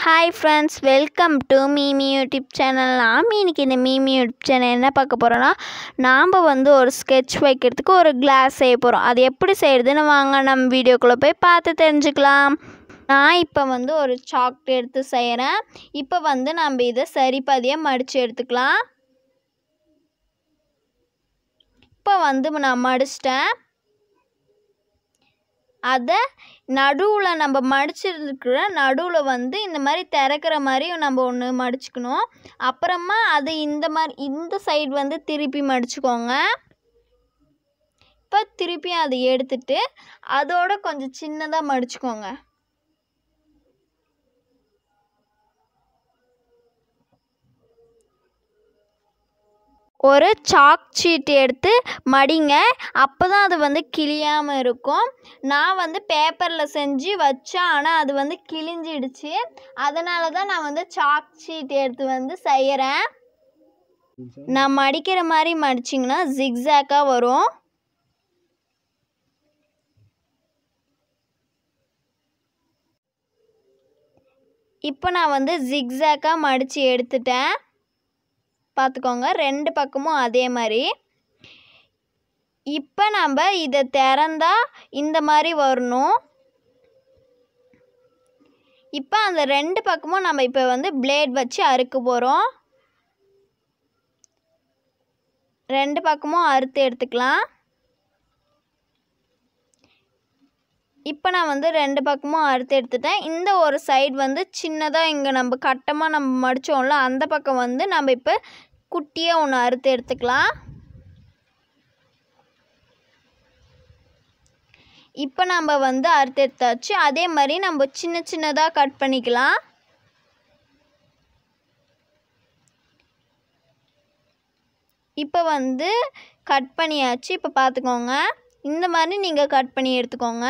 hi friends welcome to Meemi YouTube channel நாம் இன்னைக்கு இந்த மீமி யூடியூப் சேனல் என்ன பார்க்க போகிறோன்னா நாம் வந்து ஒரு ஸ்கெட்ச் வைக்கிறதுக்கு ஒரு கிளாஸ் செய்ய போகிறோம் அது எப்படி செய்கிறதுன்னு வாங்க நம்ம வீடியோக்குள்ளே போய் பார்த்து தெரிஞ்சுக்கலாம் நான் இப்போ வந்து ஒரு சாக்லேட் எடுத்து செய்கிறேன் இப்போ வந்து நம்ம இதை சரிபாதியாக மடித்து எடுத்துக்கலாம் இப்போ வந்து நான் மடிச்சிட்டேன் அதை நடுவில் நம்ம மடிச்சிருக்கிற நடுவில் வந்து இந்த மாதிரி திறக்கிற மாதிரி நம்ம ஒன்று மடிச்சுக்கணும் அப்புறமா அது இந்த மாதிரி இந்த சைடு வந்து திருப்பி மடிச்சுக்கோங்க இப்போ திருப்பி அதை எடுத்துட்டு அதோட கொஞ்சம் சின்னதாக மடிச்சுக்கோங்க ஒரு சாக் ஷீட் எடுத்து மடிங்க அப்போ தான் அது வந்து கிழியாமல் இருக்கும் நான் வந்து பேப்பரில் செஞ்சு வச்சேன் ஆனால் அது வந்து கிழிஞ்சிடுச்சு அதனால தான் நான் வந்து சாக் ஷீட் எடுத்து வந்து செய்கிறேன் நான் மடிக்கிற மாதிரி மடிச்சிங்கன்னா ஜிக்ஸாக்காக வரும் இப்போ நான் வந்து ஜிக்ஸாக்காக மடித்து எடுத்துட்டேன் பார்த்துக்கோங்க ரெண்டு பக்கமும் அதே மாதிரி இப்போ நம்ம இதை திறந்தா இந்த மாதிரி வரணும் இப்போ அந்த ரெண்டு பக்கமும் நம்ம இப்போ வந்து பிளேட் வச்சு அறுக்க போகிறோம் ரெண்டு பக்கமும் அறுத்து எடுத்துக்கலாம் இப்போ நான் வந்து ரெண்டு பக்கமும் அறுத்து எடுத்துட்டேன் இந்த ஒரு சைடு வந்து சின்னதாக இங்கே நம்ம கட்டமாக நம்ம மடித்தோம்ல அந்த பக்கம் வந்து நம்ம இப்போ குட்டியாக ஒன்று அறுத்து எடுத்துக்கலாம் இப்போ நம்ம வந்து அறுத்து எடுத்தாச்சு அதே மாதிரி நம்ம சின்ன சின்னதாக கட் பண்ணிக்கலாம் இப்போ வந்து கட் பண்ணியாச்சு இப்போ பார்த்துக்கோங்க இந்த மாதிரி நீங்கள் கட் பண்ணி எடுத்துக்கோங்க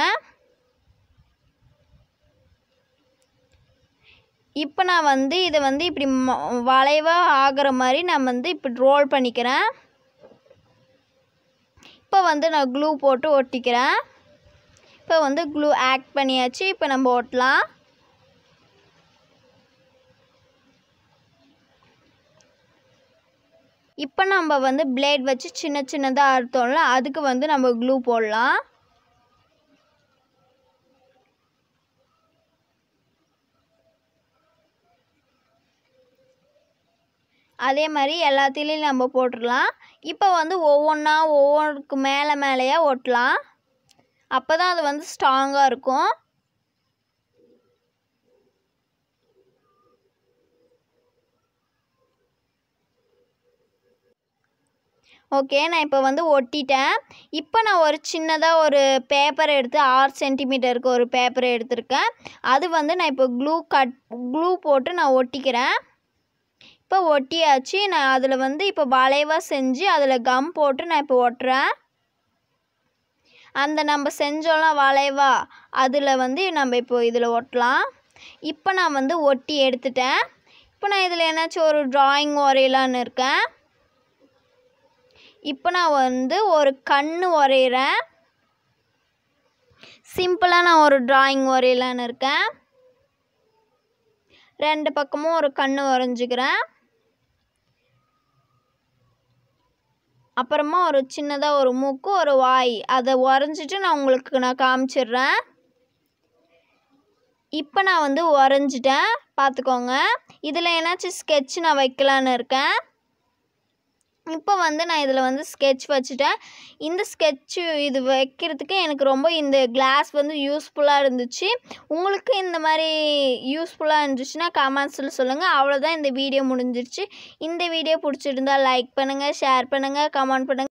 இப்போ நான் வந்து இதை வந்து இப்படி வளைவாக ஆகிற மாதிரி நான் வந்து இப்படி ரோல் பண்ணிக்கிறேன் இப்போ வந்து நான் க்ளூ போட்டு ஒட்டிக்கிறேன் இப்போ வந்து க்ளூ ஆக்ட் பண்ணியாச்சு இப்போ நம்ம ஒட்டலாம் இப்போ நம்ம வந்து பிளேட் வச்சு சின்ன சின்னதாக அறுத்தோம்ல அதுக்கு வந்து நம்ம க்ளூ போடலாம் அதே மாதிரி எல்லாத்துலேயும் நம்ம போட்டுடலாம் இப்போ வந்து ஒவ்வொன்றா ஒவ்வொன்றுக்கு மேலே மேலேயே ஒட்டலாம் அப்போ தான் அது வந்து ஸ்ட்ராங்காக இருக்கும் ஓகே நான் இப்போ வந்து ஒட்டிட்டேன் இப்போ நான் ஒரு சின்னதாக ஒரு பேப்பர் எடுத்து ஆறு சென்டிமீட்டருக்கு ஒரு பேப்பர் எடுத்திருக்கேன் அது வந்து நான் இப்போ க்ளூ கட் க்ளூ போட்டு நான் ஒட்டிக்கிறேன் இப்போ ஒட்டியாச்சு நான் அதில் வந்து இப்போ வளைவாக செஞ்சு அதில் கம் போட்டு நான் இப்போ ஒட்டுறேன் அந்த நம்ம செஞ்சோம்லாம் வளைவா அதில் வந்து நம்ம இப்போ இதில் ஒட்டலாம் இப்போ நான் வந்து ஒட்டி எடுத்துட்டேன் இப்போ நான் இதில் என்னாச்சும் ஒரு ட்ராயிங் வரையலான்னு இருக்கேன் இப்போ நான் வந்து ஒரு கண் வரைகிறேன் சிம்பிளாக நான் ஒரு ட்ராயிங் வரையலான்னு இருக்கேன் ரெண்டு பக்கமும் ஒரு கண் வரைஞ்சிக்கிறேன் அப்புறமா ஒரு சின்னதாக ஒரு மூக்கு ஒரு வாய் அதை வரைஞ்சிட்டு நான் உங்களுக்கு நான் காமிச்சிடுறேன் இப்போ நான் வந்து வரைஞ்சிட்டேன் பார்த்துக்கோங்க இதில் என்னாச்சும் ஸ்கெட்ச் நான் வைக்கலான்னு இருக்கேன் இப்போ வந்து நான் இதில் வந்து ஸ்கெட்ச் வச்சுட்டேன் இந்த ஸ்கெட்சு இது வைக்கிறதுக்கு எனக்கு ரொம்ப இந்த கிளாஸ் வந்து யூஸ்ஃபுல்லாக இருந்துச்சு உங்களுக்கு இந்த மாதிரி யூஸ்ஃபுல்லாக இருந்துச்சுன்னா கமெண்ட்ஸில் சொல்லுங்கள் அவ்வளோதான் இந்த வீடியோ முடிஞ்சிருச்சு இந்த வீடியோ பிடிச்சிருந்தா லைக் பண்ணுங்கள் ஷேர் பண்ணுங்கள் கமெண்ட் பண்ணுங்கள்